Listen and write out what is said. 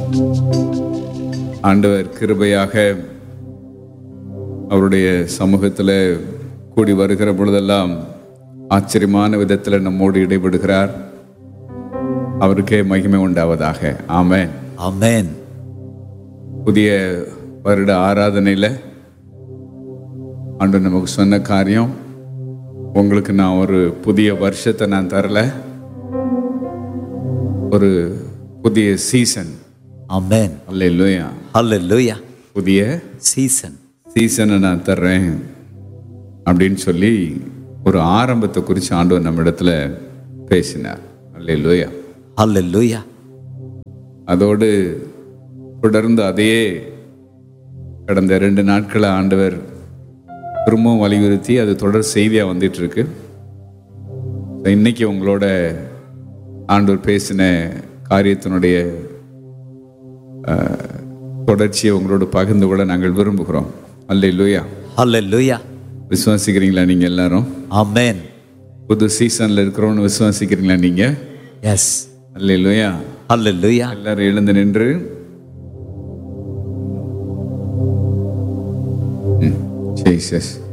ஆண்டவர் கிருபையாக அவருடைய சமூகத்தில் கூடி வருகிற பொழுதெல்லாம் ஆச்சரியமான விதத்தில் நம்மோடு இடைபடுகிறார் அவருக்கே மகிமை உண்டாவதாக ஆமென் ஆமென் புதிய வருட ஆராதனையில் ஆண்டு நமக்கு சொன்ன காரியம் உங்களுக்கு நான் ஒரு புதிய வருஷத்தை நான் தரல ஒரு புதிய சீசன் ஆமென் அல்ல ஹalleluya புதிய சீசன் சீசனை நான் தர்றேன் அப்படின்னு சொல்லி ஒரு ஆரம்பத்தை குறித்து ஆண்டவர் நம்ம இடத்துல பேசினார் அல்ல ஹalleluya அதோடு தொடர்ந்து அதையே கடந்த ரெண்டு நாட்களை ஆண்டவர் திரும்பவும் வலியுறுத்தி அது தொடர் செய்தியாக வந்துட்டு இருக்கு So, இன்னைக்கு உங்களோட ஆண்டவர் பேசின காரியத்தினுடைய அஹ், தொடர்ச்சியை உங்களோட பகிர்ந்து கொள்ள நாங்கள் விரும்புகிறோம் அல்ல லூயா ஹalleluya விசுவாசிக்கிறீங்களா நீங்கள் எல்லாரும் ஆமென் புது சீசனில் இருக்கிறோன்னு விசுவாசிக்கிறீங்களா நீங்கள் எஸ் அல்ல லூயா ஹalleluya எல்லாரும் எழுந்து நின்று ம், ஜீசஸ்